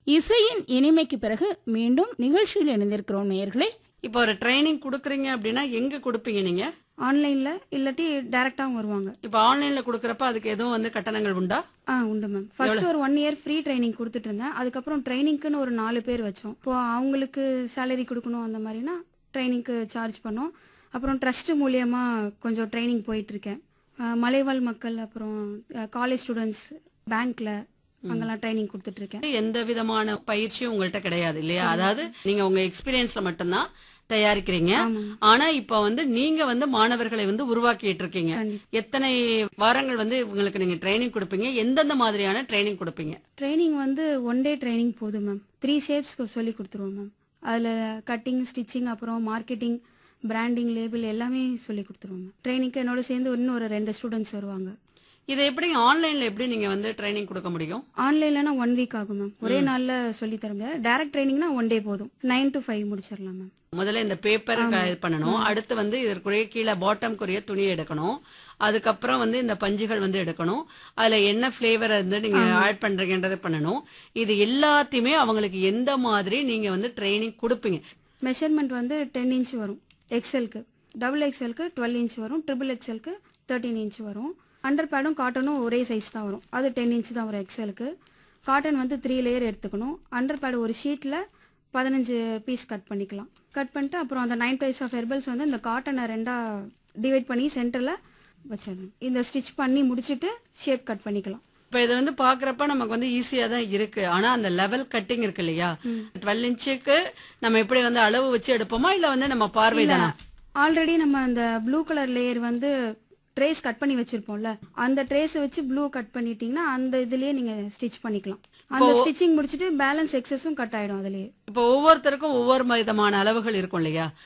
இசையின் இனிமைக்கு பிறகு மீண்டும் நிகழ்ச்சியில் இணைந்திருக்கிறோம் நேயர்களே இப்போ ஒரு ட்ரைனிங் கொடுக்குறீங்க அப்படின்னா எங்க கொடுப்பீங்க நீங்க ஆன்லைன்ல இல்லாட்டி டைரக்டாவும் வருவாங்க இப்போ ஆன்லைன்ல கொடுக்குறப்ப அதுக்கு எதுவும் வந்து கட்டணங்கள் உண்டா ஆ உண்டு மேம் ஃபர்ஸ்ட் ஒரு ஒன் இயர் ஃப்ரீ ட்ரைனிங் கொடுத்துட்டு இருந்தேன் அதுக்கப்புறம் ட்ரைனிங்க்குன்னு ஒரு நாலு பேர் வச்சோம் இப்போ அவங்களுக்கு சேலரி கொடுக்கணும் அந்த மாதிரினா ட்ரைனிங்க்கு சார்ஜ் பண்ணோம் அப்புறம் ட்ரஸ்ட் மூலியமா கொஞ்சம் ட்ரைனிங் போயிட்டு இருக்கேன் ஆ, மலைவாழ் மக்கள் அப்புறம் காலேஜ் ஸ்டூடெண்ட்ஸ் பேங்க்ல அங்கெல்லாம் ட்ரைனிங் கொடுத்துட்டு இருக்கேன் எந்த விதமான பயிற்சியும் உங்கள்ட்ட கிடையாது இல்லையா அதாவது நீங்க உங்க எக்ஸ்பீரியன்ஸ்ல மட்டும்தான் தயாரிக்கிறீங்க ஆனா இப்ப வந்து நீங்க வந்து மாணவர்களை வந்து உருவாக்கிட்டு இருக்கீங்க எத்தனை வாரங்கள் வந்து உங்களுக்கு நீங்க ட்ரைனிங் கொடுப்பீங்க எந்தெந்த மாதிரியான ட்ரைனிங் கொடுப்பீங்க ட்ரைனிங் வந்து ஒன் டே ட்ரைனிங் போதும் மேம் த்ரீ ஷேப்ஸ் சொல்லி கொடுத்துருவோம் மேம் அதில் கட்டிங் ஸ்டிச்சிங் அப்புறம் மார்க்கெட்டிங் பிராண்டிங் லேபிள் எல்லாமே சொல்லி கொடுத்துருவோம் மேம் ட்ரைனிங்க்கு என்னோட சேர்ந்து இன்னும் ஒரு ரெண்டு ஸ்டூடெண்ட்ஸ் வருவாங்க இதை எப்படி ஆன்லைன்ல எப்படி நீங்க வந்து ட்ரைனிங் கொடுக்க முடியும் ஆன்லைன்லனா ஒன் வீக் ஆகும் மேம் ஒரே நாள்ல சொல்லி தர முடியாது டேரக்ட் ட்ரைனிங்னா ஒன் டே போதும் நைன் டு ஃபைவ் முடிச்சிடலாம் மேம் முதல்ல இந்த பேப்பர் இது பண்ணணும் அடுத்து வந்து இதற்குரிய கீழே பாட்டம்க்குரிய துணி எடுக்கணும் அதுக்கப்புறம் வந்து இந்த பஞ்சுகள் வந்து எடுக்கணும் அதுல என்ன ஃபிளேவர் வந்து நீங்க ஆட் பண்றீங்கன்றதை பண்ணணும் இது எல்லாத்தையுமே அவங்களுக்கு எந்த மாதிரி நீங்க வந்து ட்ரைனிங் கொடுப்பீங்க மெஷர்மெண்ட் வந்து டென் இன்ச் வரும் எக்ஸலுக்கு டபுள் எக்ஸலுக்கு டுவெல் இன்ச் வரும் ட்ரிபிள் எக்ஸலுக்கு தேர்ட்டீன் இன்ச் வரும் அண்டர் பேடும் காட்டனும் ஒரே சைஸ் தான் வரும் அது டென் இன்ச் தான் வரும் எக்ஸலுக்கு காட்டன் வந்து த்ரீ லேயர் எடுத்துக்கணும் அண்டர் பேடு ஒரு ஷீட்டில் பதினஞ்சு பீஸ் கட் பண்ணிக்கலாம் கட் பண்ணிட்டு அப்புறம் அந்த நைன் டைப்ஸ் ஆஃப் ஹெர்பல்ஸ் வந்து இந்த காட்டனை ரெண்டாக டிவைட் பண்ணி சென்டரில் வச்சிடணும் இந்த ஸ்டிச் பண்ணி முடிச்சுட்டு ஷேப் கட் பண்ணிக்கலாம் இப்ப இது வந்து பாக்குறப்ப நமக்கு வந்து ஈஸியா தான் இருக்கு ஆனா அந்த லெவல் கட்டிங் இருக்கு இல்லையா டுவெல் இன்ச்சுக்கு நம்ம எப்படி வந்து அளவு வச்சு எடுப்போமா இல்ல வந்து நம்ம பார்வை தானா ஆல்ரெடி நம்ம அந்த ப்ளூ கலர் லேயர் வந்து ட்ரேஸ் கட் பண்ணி வச்சிருப்போம்ல அந்த ட்ரேஸை வச்சு ப்ளூ கட் பண்ணிட்டீங்கன்னா அந்த இதுலயே நீங்க ஸ்டிச் பண்ணிக்கலாம் அந்த ஸ்டிச்சிங் முடிச்சுட்டு பேலன்ஸ் எக்ஸஸும் கட் ஆயிடும் அதுலயே இப்போ ஒவ்வொருத்தருக்கும் ஒவ்வொரு விதமான அளவுகள் இருக்கும் இல்லையா